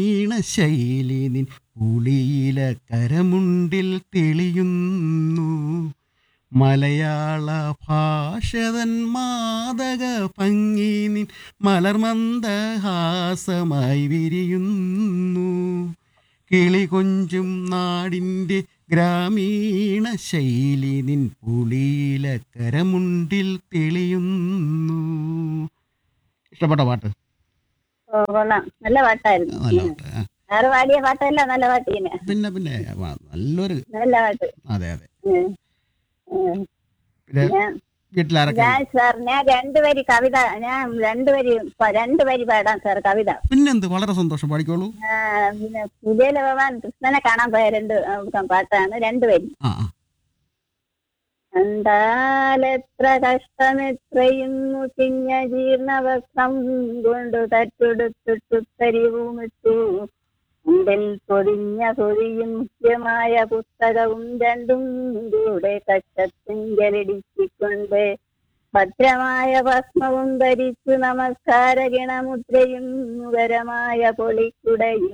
ഈണശൈലി നിൻ പുളിയില കരമുണ്ടിൽ തെളിയുന്നു മലയാള ഭാഷതൻ മാതക ഭംഗി നിൻ മലർമന്ദഹാസമായി വിരിയുന്നു കിളി കൊഞ്ചും നാടിൻ്റെ ഗ്രാമീണ ശൈലി നിൻ പുളിയില കരമുണ്ടിൽ തെളിയുന്നു ഇഷ്ടപ്പെട്ട പാട്ട് ഓ കൊള്ളാം നല്ല പാട്ടായിരുന്നു നല്ല പാട്ട് ആ. വേറെ പാടിയ പാട്ടല്ല നല്ല പാട്ട് ഇങ്ങനെ പിന്നെ പിന്നെ ആ, നല്ലൊരു നല്ല പാട്ട് അതെ അതെ ഉം. ഉം. പിന്നെ ഞാൻ- വീട്ടിലാരൊക്കെ ഞാൻ സാർ ഞാൻ രണ്ടുപേര് കവിത ഞാൻ രണ്ടുപേര് പ- രണ്ടുപേര് പാടാം സാർ കവിത പിന്നെന്ത് വളരെ സന്തോഷം പാടിക്കോളൂ ആ, പിന്നെ സുജയില ഭഗവാൻ കൃഷ്ണനെ കാണാൻ പോയ രണ്ട് ആ, പാട്ടാണ് രണ്ടുപേരും ആ ആ കണ്ടാലെത്ര കഷ്ടമെത്രയുന്നു ചിഞ്ഞ ജീർണവസ്ത്രം കൊണ്ടു തറ്റെടുത്തിട്ടു തരിവുമിട്ടു മുമ്പിൽ പൊതിഞ്ഞ പൊതിയും മുഖ്യമായ പുസ്തകവും രണ്ടും കൂടെ കഷ്ടത്തിങ്കലിടിച്ചിക്കൊണ്ട് ഭദ്രമായ ഭസ്മവും ധരിച്ചു നമസ്കാര ഗണമുദ്രയും മുഖരമായ പൊളിക്കുടയും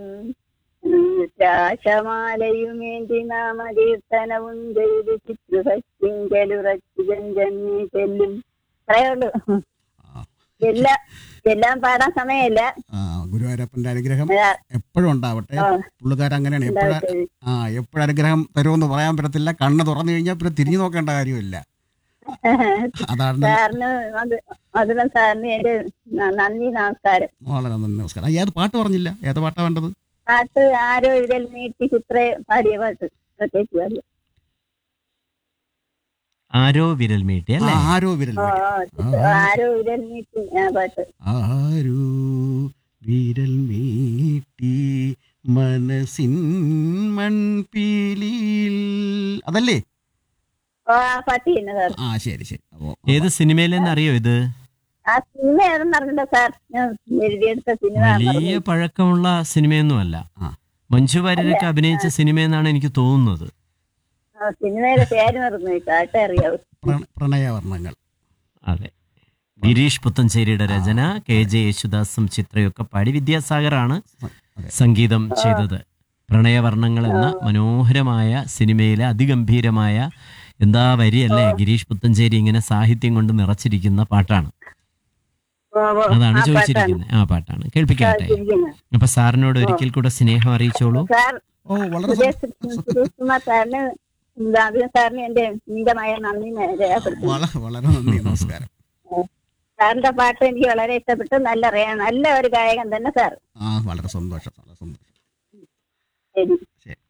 രാശമാലയുമേന്തി നാമകീർത്തനവും ചെയ്ത് ചിത്രഭക്തിങ്കലുറച്ചു ജന്മി ചെല്ലും അത്രയേ ഉള്ളൂ ആ. എല്ലാം എല്ലാം പാടാൻ സമയമില്ല ആ ഗുരുവായൂരപ്പന്റെ അനുഗ്രഹം ആ, എപ്പോഴും ഉണ്ടാവട്ടെ ആ, പുള്ളിക്കാരൻ അങ്ങനെയാണ് എപ്പോഴാ ഉണ്ടാവട്ടെ. ആ എപ്പോഴനുഗ്രഹം തരുമെന്ന് പറയാൻ പറ്റത്തില്ല കണ്ണ് തുറന്നു കഴിഞ്ഞാൽ പിന്നെ തിരിഞ്ഞു നോക്കേണ്ട കാര്യമില്ല അതാണ് സാറിന് അത് അതിന് സാറിന് എന്റെ ന- നന്ദി നമസ്കാരം വളരെ നന്ദി നമസ്കാരം ആ, ഏത് പാട്ട് പറഞ്ഞില്ല ഏത് പാട്ടാ വേണ്ടത് പാട്ട് ആരോ ഇതിൽ നീട്ടി ചിത്ര പാടിയ പാട്ട് പ്രത്യേകിച്ച് പാടിയ ആരോ വിരൽ മീട്ടി ആ, അല്ലേ ആരോ വിരൽ ഓ, മീട്ടി. ഓ, ചിത്ര- ആരോ ഇതിൽ നീട്ടി ആ പാട്ട് ആരോ വിരൽ മീട്ടി മനസ്സിൻ മൺപീലിയിൽ അതല്ലേ ഓ ആ പാട്ട് തന്നെ സാർ ആ ശരി ശരി അപ്പോ ഏത് സിനിമയിലെന്ന് അറിയോ ഇത് ആ സിനിമ ഏതെന്ന് അറിഞ്ഞില്ല സാർ ഞാൻ എഴുതിയെടുത്ത സിനിമ വലിയ പഴക്കമുള്ള സിനിമയൊന്നുമല്ല ആ. മഞ്ജു വാര്യരൊക്കെ അഭിനയിച്ച സിനിമയെന്നാണ് എനിക്ക് തോന്നുന്നത് ആ, സിനിമയുടെ പേര് മറന്നു പോയി പാട്ട് അറിയാവൂ പ്രണ- പ്രണയവർണ്ണങ്ങൾ അതെ ഗിരീഷ് പുത്തഞ്ചേരിയുടെ രചന കെ ജെ യേശുദാസും ചിത്രയൊക്കെ പാടി വിദ്യാസാഗറാണ് അതെ. സംഗീതം ചെയ്തത് പ്രണയവർണ്ണങ്ങൾ എന്ന മനോഹരമായ സിനിമയിലെ അതിഗംഭീരമായ എന്താ വരിയല്ലേ ഗിരീഷ് പുത്തഞ്ചേരി ഇങ്ങനെ സാഹിത്യം കൊണ്ട് നിറച്ചിരിക്കുന്ന പാട്ടാണ് ഓ, ഓ, അതാണ് ആ പാട്ടാണ് ചോദിച്ചിരിക്കുന്നത് ആ പാട്ടാണ് കേൾപ്പിക്കാട്ടെ ചോദിച്ചിരിക്കുന്നത്. അപ്പൊ സാറിനോട് ഒരിക്കൽ കൂടെ സ്നേഹം അറിയിച്ചോളൂ സാർ ഓ വളരെ സുരേഷ് സന്തോഷം. സുരേഷ് കുമാർ സാറിന് അഭിനയ സാറിന് എന്റെ നീണ്ടമായ നന്ദി രേഖപ്പെടുത്തുന്നു വളരെ വളരെ നന്ദി നമസ്കാരം സാറിന്റെ പാട്ട് എനിക്ക് വളരെ ഇഷ്ടപ്പെട്ടു നല്ല റേ- നല്ല ഒരു ഗായകൻ തന്നെ സാർ ആ വളരെ സന്തോഷം വളരെ സന്തോഷം ശരി ശരി